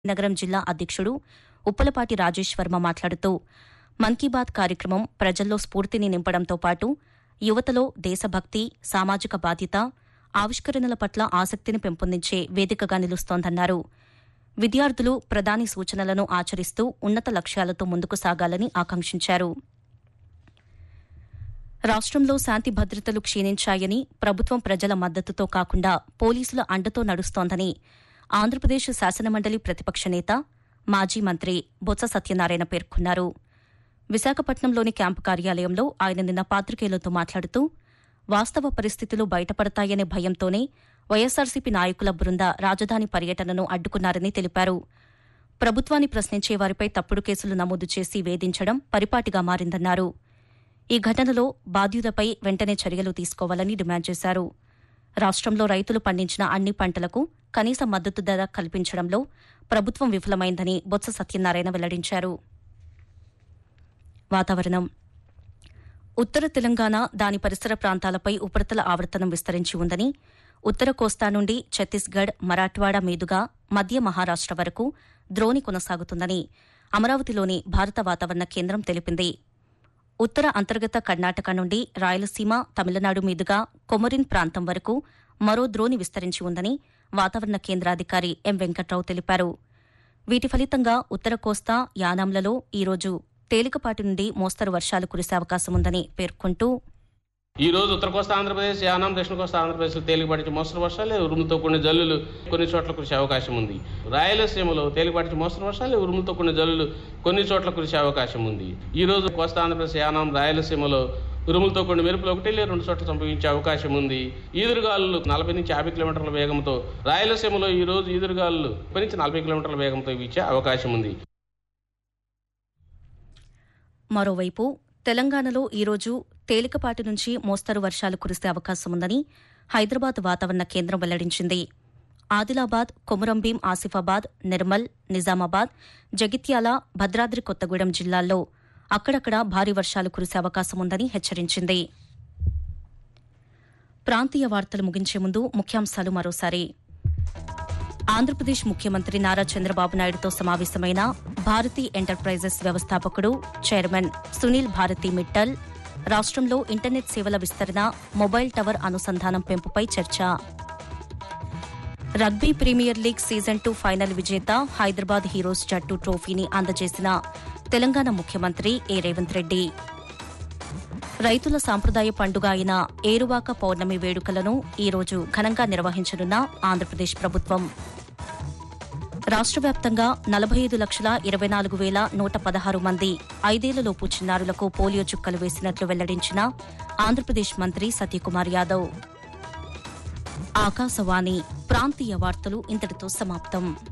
నగరం జిల్లా అధ్యక్షుడు ఉప్పలపాటి రాజేష్ వర్మ మాట్లాడుతూ మన్ కీ బాత్ కార్యక్రమం ప్రజల్లో స్ఫూర్తిని నింపడంతో పాటు యువతలో దేశభక్తి సామాజిక బాధ్యత ఆవిష్కరణల పట్ల ఆసక్తిని పెంపొందించే వేదికగా నిలుస్తోందన్నారు విద్యార్థులు ప్రధాని సూచనలను ఆచరిస్తూ ఉన్నత లక్ష్యాలతో ముందుకు సాగాలని ఆకాంక్షించారు రాష్ట్రంలో శాంతి భద్రతలు క్షీణించాయని ప్రభుత్వం ప్రజల మద్దతుతో కాకుండా పోలీసుల అండతో నడుస్తోందని ఆంధ్రప్రదేశ్ శాసనమండలి ప్రతిపక్ష నేత మాజీ మంత్రి బొత్స సత్యనారాయణ పేర్కొన్నారు విశాఖపట్నంలోని క్యాంపు కార్యాలయంలో ఆయన నిన్న పాత్రికేయులతో మాట్లాడుతూ వాస్తవ పరిస్థితులు బయటపడతాయనే భయంతోనే వైఎస్సార్సీపీ నాయకుల బృంద రాజధాని పర్యటనను అడ్డుకున్నారని తెలిపారు ప్రభుత్వాన్ని ప్రశ్నించే వారిపై తప్పుడు కేసులు నమోదు చేసి వేధించడం పరిపాటిగా మారిందన్నారు ఈ ఘటనలో బాధ్యులపై వెంటనే చర్యలు తీసుకోవాలని డిమాండ్ చేశారు రాష్ట్రంలో రైతులు పండించిన అన్ని పంటలకు కనీస మద్దతు ధర కల్పించడంలో ప్రభుత్వం విఫలమైందని బొత్స సత్యనారాయణ వెల్లడించారు వాతావరణం ఉత్తర తెలంగాణ దాని పరిసర ప్రాంతాలపై ఉపరితల ఆవర్తనం విస్తరించి ఉందని ఉత్తర కోస్తా నుండి ఛత్తీస్గఢ్ మరాఠ్వాడ మీదుగా మధ్య మహారాష్ట వరకు ద్రోణి కొనసాగుతుందని అమరావతిలోని భారత వాతావరణ కేంద్రం తెలిపింది ఉత్తర అంతర్గత కర్ణాటక నుండి రాయలసీమ తమిళనాడు మీదుగా కొమరిన్ ప్రాంతం వరకు మరో ద్రోణి విస్తరించి ఉందని వాతావరణ కేంద్రాధికారి ఎం వెంకట్రావు తెలిపారు వీటి ఫలితంగా ఉత్తర కోస్తా యానాంలలో ఈరోజు తేలికపాటి నుండి మోస్తరు వర్షాలు కురిసే అవకాశం ఉందని పేర్కొంటూ ఈ రోజు ఉత్తర కోస్తా ఆంధ్రప్రదేశ్ యానాం దక్షిణ కోస్తా ఆంధ్రప్రదేశ్ తేలికపాటి మోస్తరు వర్షాలు ఉరుముతో కొన్ని జల్లులు కొన్ని చోట్ల కురిసే అవకాశం ఉంది రాయలసీమలో తేలికపాటి మోస్తరు వర్షాలు ఉరుముతో కొన్ని జల్లులు కొన్ని చోట్ల కురిసే అవకాశం ఉంది ఈ రోజు కోస్తా ఆంధ్రప్రదేశ్ యానాం రాయలసీమలో ఉరుములతో కొన్ని మెరుపులు ఒకటి లేదా రెండు చోట్ల సంభవించే అవకాశం ఉంది ఈదురుగాలు నలభై నుంచి యాభై కిలోమీటర్ల వేగంతో రాయలసీమలో ఈ రోజు ఈదురుగాలు ముప్పై నుంచి నలభై కిలోమీటర్ల వేగంతో వీచే అవకాశం ఉంది మరోవైపు తెలంగాణలో ఈరోజు తేలికపాటి నుంచి మోస్తరు వర్షాలు కురిసే అవకాశం ఉందని హైదరాబాద్ వాతావరణ కేంద్రం వెల్లడించింది ఆదిలాబాద్ కొమురంభీం ఆసిఫాబాద్ నిర్మల్ నిజామాబాద్ జగిత్యాల భద్రాద్రి కొత్తగూడెం జిల్లాల్లో అక్కడక్కడ భారీ వర్షాలు కురిసే అవకాశం ఉందని హెచ్చరించింది ప్రాంతీయ వార్తలు ముగించే ముందు ముఖ్యాంశాలు మరోసారి ఆంధ్రప్రదేశ్ ముఖ్యమంత్రి నారా చంద్రబాబు నాయుడుతో సమావేశమైన భారతీ ఎంటర్ప్రైజెస్ వ్యవస్థాపకుడు చైర్మన్ సునీల్ భారతి మిట్టల్ రాష్ట్రంలో ఇంటర్నెట్ సేవల విస్తరణ మొబైల్ టవర్ అనుసంధానం పెంపుపై చర్చ rugby premier league season two final విజేత హైదరాబాద్ హీరోస్ జట్టు ట్రోఫీని అందజేసిన తెలంగాణ ముఖ్యమంత్రి ఏ రేవంత్ రెడ్డి రైతుల సాంప్రదాయ పండుగ అయిన ఏరువాక పౌర్ణమి వేడుకలను ఈరోజు ఘనంగా నిర్వహించనున్న ఆంధ్రప్రదేశ్ ప్రభుత్వం రాష్ట్ర వ్యాప్తంగా నలభై ఐదు లక్షల ఇరవై నాలుగు వేల నూట పదహారు మంది ఐదేళ్లలోపు చిన్నారులకు పోలియో చుక్కలు వేసినట్లు వెల్లడించిన ఆంధ్రప్రదేశ్ మంత్రి సత్యకుమార్ యాదవ్ ఆకాశవాణి ప్రాంతీయ వార్తలు ఇంతటితో సమాప్తం